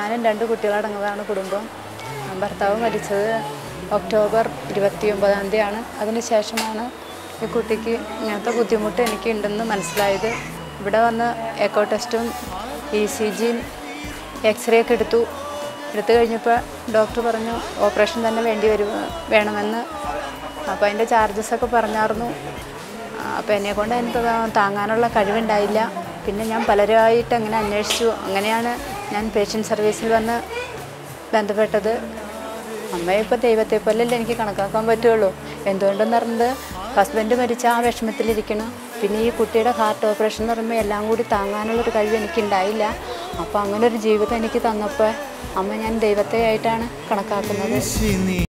ഞാനും രണ്ട് കുട്ടികളടങ്ങുന്നതാണ് കുടുംബം ഭർത്താവ് മരിച്ചത് ഒക്ടോബർ ഇരുപത്തി ഒമ്പതാം തീയതിയാണ് അതിന് ശേഷമാണ് ഈ കുട്ടിക്ക് ഇങ്ങനത്തെ ബുദ്ധിമുട്ട് എനിക്കുണ്ടെന്ന് മനസ്സിലായത് ഇവിടെ വന്ന് എക്കോ ടെസ്റ്റും ഇ സി ജിയും എക്സ്റേ ഒക്കെ എടുത്തു എടുത്തു കഴിഞ്ഞപ്പോൾ ഡോക്ടർ പറഞ്ഞു ഓപ്പറേഷൻ തന്നെ വേണ്ടി വരും വേണമെന്ന് അപ്പോൾ അതിൻ്റെ ചാർജസ് ഒക്കെ പറഞ്ഞായിരുന്നു അപ്പോൾ എന്നെ കൊണ്ട് എനിക്ക് താങ്ങാനുള്ള കഴിവുണ്ടായില്ല പിന്നെ ഞാൻ പലരുമായിട്ട് അങ്ങനെ അന്വേഷിച്ചു അങ്ങനെയാണ് ഞാൻ പേഷ്യൻ്റ് സർവീസിൽ വന്ന് ബന്ധപ്പെട്ടത് അമ്മയെ ഇപ്പോൾ ദൈവത്തെ പോലെയല്ലേ എനിക്ക് കണക്കാക്കാൻ പറ്റുള്ളൂ എന്തുകൊണ്ടെന്ന് പറഞ്ഞത് ഹസ്ബൻഡ് മരിച്ച ആ വിഷമത്തിലിരിക്കണം പിന്നെ ഈ കുട്ടിയുടെ ഹാർട്ട് ഓപ്പറേഷൻ എന്ന് പറയുമ്പോൾ എല്ലാം കൂടി താങ്ങാനുള്ളൊരു കഴിവ് എനിക്കുണ്ടായില്ല അപ്പോൾ അങ്ങനെ ഒരു ജീവിതം എനിക്ക് തന്നപ്പോൾ അമ്മ ഞാൻ ദൈവത്തെ ആയിട്ടാണ് കണക്കാക്കുന്നത്